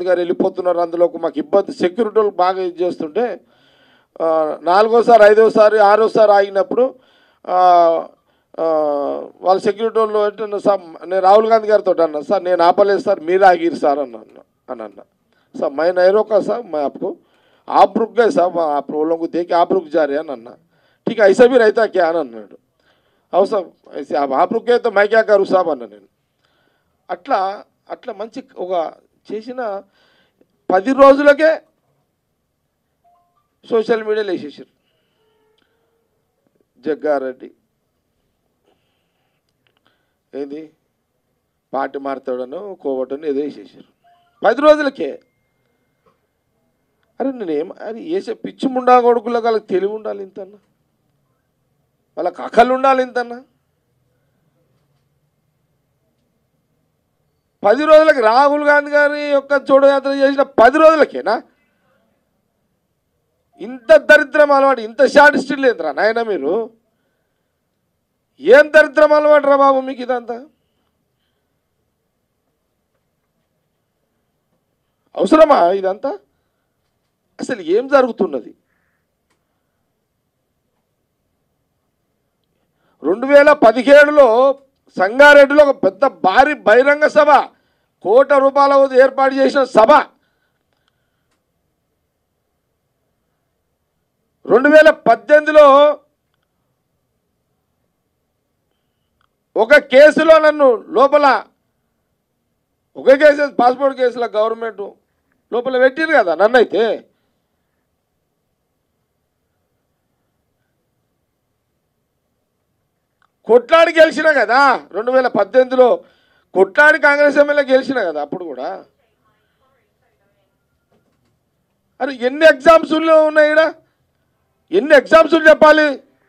గాంధీ గారు వెళ్ళిపోతున్నారు అందులో మాకు ఇబ్బంది సెక్యూరిటీ వాళ్ళు బాగా ఇది చేస్తుంటే ఆ, నాలుగోసారి ఐదోసారి ఆరోసారి ఆగినప్పుడు ఆ, ఆ, వాళ్ళ సెక్యూరిటీ వాళ్ళు ఏంటన్నా సార్ నేను రాహుల్ గాంధీ గారితో అన్నా సార్ నేను ఆపలేదు సార్ మీరు ఆగిరు సార్ అన్న అని అన్న సార్ मैं नहीं रोका సార్ मैं आपको आप रुक गए साहब आप लोगों को देख के आप रुक जा रहे हैं అన్న ठीक है ऐसा भी रहता क्या అని అన్నాడు అవు సార్ ऐसे आप आप रुक गए तो मैं क्या करूँ సాబ్ అన్న నేను అట్లా అట్లా మంచి ఒక చేసిన పది రోజులకే సోషల్ మీడియాలో వేసేసారు జగ్గారెడ్డి ఏంది పార్టీ మారుతాడను కోవటను ఏదో వేసేసారు పది రోజులకే అరే నేనేం అది వేసే పిచ్చి ముండా కొడుకులో వాళ్ళకి తెలివి ఉండాలి ఇంతన్నా వాళ్ళకి అకలు ఉండాలి ఇంతన్నా పది రోజులకి రాహుల్ గాంధీ గారి యొక్క చూడయాత్ర చేసిన పది రోజులకేనా ఇంత దరిద్రం అలవాటు ఇంత షాడిస్టిల్ లేదురా నాయన మీరు ఏం దరిద్రం అలవాటు రా బాబు మీకు ఇదంతా అవసరమా ఇదంతా అసలు ఏం జరుగుతున్నది రెండు వేల పదిహేడులో సంగారెడ్డిలో ఒక పెద్ద భారీ బహిరంగ సభ కోట రూపాయల వద్ద ఏర్పాటు చేసిన సభ రెండు వేల పద్దెనిమిదిలో ఒక కేసులో నన్ను లోపల ఒక కేసు పాస్పోర్ట్ కేసులో గవర్నమెంట్ లోపల పెట్టిరు కదా నన్నైతే కొట్లాడి గెలిచిన కదా రెండు వేల పద్దెనిమిదిలో కొట్లాడి కాంగ్రెస్ ఎమ్మెల్యే గెలిచిన కదా అప్పుడు కూడా అరే ఎన్ని ఎగ్జామ్స్ ఉన్నాయి ఈడ ఎన్ని ఎగ్జామ్స్ చెప్పాలి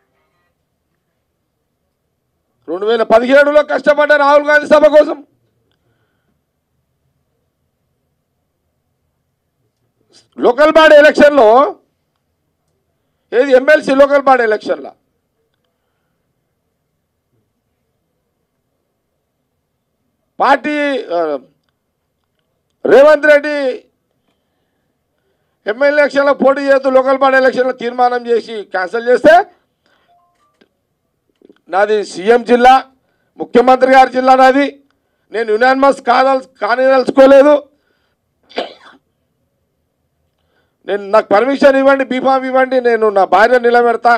రెండు వేల పదిహేడులో కష్టపడ్డ రాహుల్ గాంధీ సభ కోసం లోకల్ బాడీ ఎలక్షన్లో ఏది ఎమ్మెల్సీ లోకల్ బాడీ ఎలక్షన్లో పార్టీ ఆ, రేవంత్ రెడ్డి ఎమ్మెల్యే ఎలక్షన్లో పోటీ చేస్తూ లోకల్ బాడీ ఎలక్షన్లో తీర్మానం చేసి క్యాన్సిల్ చేస్తే నాది సీఎం జిల్లా ముఖ్యమంత్రి గారి జిల్లా నాది నేను యునానిమస్ కాదల్ కానిదలుచుకోలేదు నేను నాకు పర్మిషన్ ఇవ్వండి బీఫామ్ ఇవ్వండి నేను నా భార్య నిలబెడతా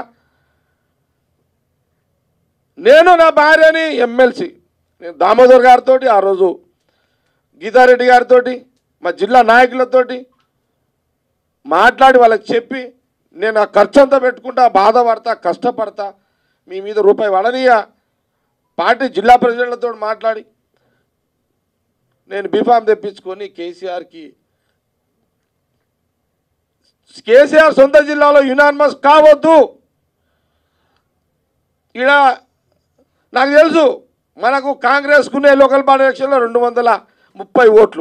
నేను నా భార్యని ఎమ్మెల్సీ నేను దామోదర్ గారితో ఆ రోజు గీతారెడ్డి గారితో మా జిల్లా నాయకులతోటి మాట్లాడి వాళ్ళకి చెప్పి నేను ఆ ఖర్చు అంతా పెట్టుకుంటా బాధపడతా కష్టపడతా మీ మీద రూపాయి పడనీయ పార్టీ జిల్లా ప్రెసిడెంట్లతో మాట్లాడి నేను బీఫామ్ తెప్పించుకొని కేసీఆర్కి కేసీఆర్ సొంత జిల్లాలో యునానిమస్ కావద్దు ఈడ నాకు తెలుసు మనకు కాంగ్రెస్కునే లోకల్ బాడీ ఎలక్షన్లో రెండు వందల ముప్పై ఓట్లు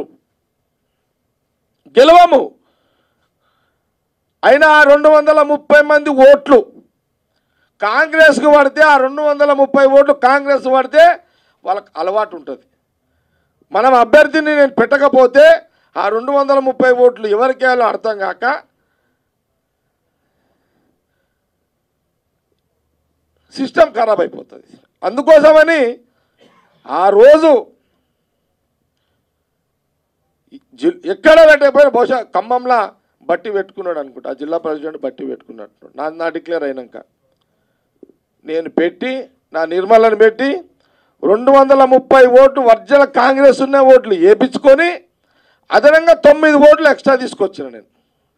గెలవము అయినా ఆ రెండు వందల ముప్పై మంది ఓట్లు కాంగ్రెస్కు పడితే ఆ రెండు వందల ముప్పై ఓట్లు కాంగ్రెస్ పడితే వాళ్ళకి అలవాటు ఉంటుంది మనం అభ్యర్థిని నేను పెట్టకపోతే ఆ రెండు వందల ముప్పై ఓట్లు ఎవరికి వేయాలో అర్థం కాక సిస్టమ్ ఖరాబ్ అయిపోతుంది అందుకోసమని ఆ రోజు జి- ఎక్కడ పెట్టకపోయినా బహుశా ఖమ్మంలో బట్టి పెట్టుకున్నాడు అనుకుంటా ఆ జిల్లా ప్రెసిడెంట్ బట్టి పెట్టుకున్నట్టు నా నా డిక్లేర్ అయినాక నేను పెట్టి నా నిర్మలను పెట్టి రెండు వందల ముప్పై ఓట్లు వర్జల కాంగ్రెస్ ఉన్న ఓట్లు వేపించుకొని అదనంగా తొమ్మిది ఓట్లు ఎక్స్ట్రా తీసుకొచ్చిన నేను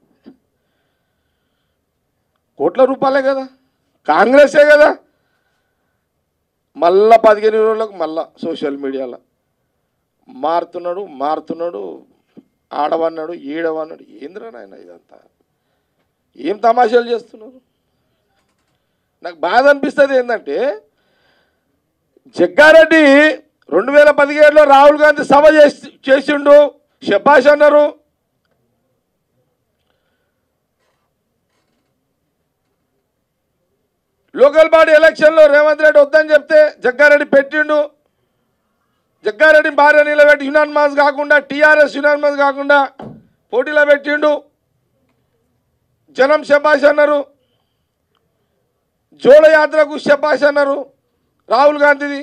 కోట్ల రూపాయలే కదా కాంగ్రెసే కదా మళ్ళా పదిహేను రోజులకు మళ్ళా సోషల్ మీడియాలో మారుతున్నాడు మారుతున్నాడు ఆడవన్నాడు ఈడవన్నాడు ఏంద్రా నాయన ఇదంతా ఏం తమాషాలు చేస్తున్నారు నాకు బాధ అనిపిస్తుంది ఏంటంటే జగ్గారెడ్డి రెండు వేల పదిహేడులో రాహుల్ గాంధీ సభ చేసి చేసిండు షబాష్ అన్నారు లోకల్ బాడీ ఎలక్షన్లో రేవంత్ రెడ్డి వద్దని చెప్తే జగ్గారెడ్డి పెట్టిండు జగ్గారెడ్డి భార్య నిలబెట్టి యునానిమస్ కాకుండా టీఆర్ఎస్ యునానిమస్ కాకుండా పోటీలో పెట్టిండు జనం శబాష్ అన్నారు జోడ యాత్రకు శబాష్ అన్నారు రాహుల్ గాంధీది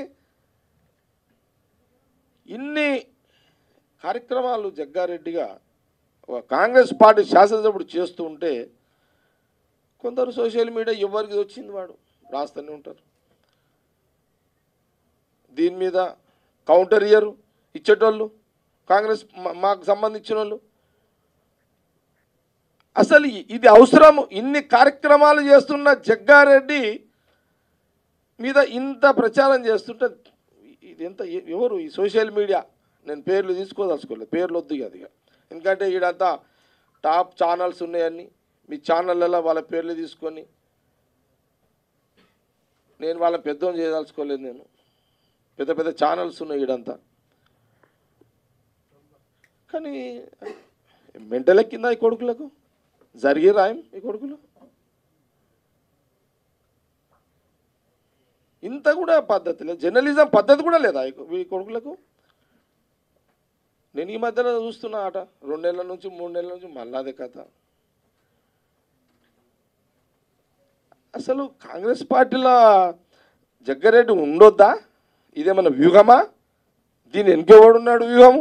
ఇన్ని కార్యక్రమాలు జగ్గారెడ్డిగా ఒక కాంగ్రెస్ పార్టీ శాసనసభ్యుడు చేస్తూ ఉంటే కొందరు సోషల్ మీడియా ఎవరికి వచ్చింది వాడు రాస్తూనే ఉంటారు దీని మీద కౌంటర్ ఇయ్యరు ఇచ్చేటోళ్ళు కాంగ్రెస్ మా- మాకు సంబంధించిన వాళ్ళు అసలు ఇ- ఇది అవసరం ఇన్ని కార్యక్రమాలు చేస్తున్న జగ్గారెడ్డి మీద ఇంత ప్రచారం చేస్తుంటే ఇది ఎంత ఎ- ఎవరు ఈ సోషల్ మీడియా నేను పేర్లు తీసుకోదలుచుకోలేదు పేర్లు వద్దు ఇక అది ఇక. ఎందుకంటే ఈడంతా టాప్ ఛానల్స్ ఉన్నాయని మీ ఛానళ్ళలో వాళ్ళ పేర్లు తీసుకొని నేను వాళ్ళ పెద్దోని చేయదలుచుకోలేదు నేను పెద్ద పెద్ద ఛానల్స్ ఉన్నాయి ఈడంతా కానీ మెంటల్ ఎక్కిందా ఈ కొడుకులకు జరిగే రాయం ఈ కొడుకులు ఇంత కూడా పద్ధతి లేదు జర్నలిజం పద్ధతి కూడా లేదా ఈ కొ- ఈ కొడుకులకు నేను ఈ మధ్యలో చూస్తున్నా ఆట రెండు నెలల నుంచి మూడు నెలల నుంచి మళ్ళా అదే కథ అసలు కాంగ్రెస్ పార్టీలో జగ్గారెడ్డి ఉండొద్దా ఇదేమన్నా వ్యూహమా దీని వెనుకెవడున్నాడు వ్యూహము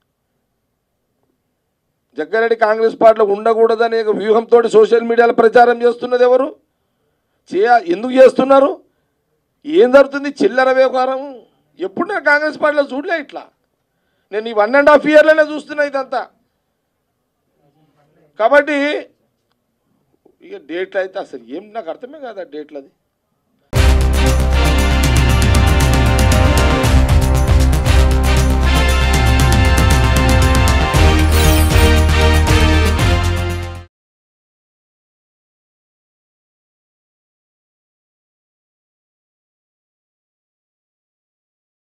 జగ్గారెడ్డి కాంగ్రెస్ పార్టీలో ఉండకూడదనే ఒక వ్యూహంతో సోషల్ మీడియాలో ప్రచారం చేస్తున్నది ఎవరు చేయ ఎందుకు చేస్తున్నారు ఏం జరుగుతుంది చిల్లర వ్యవహారం ఎప్పుడు నేను కాంగ్రెస్ పార్టీలో చూడలే ఇట్లా నేను ఈ వన్ అండ్ హాఫ్ ఇయర్లోనే చూస్తున్నా ఇదంతా కాబట్టి ఇక డేట్లు అయితే అసలు ఏం నాకు అర్థమే కాదు ఆ డేట్లు అది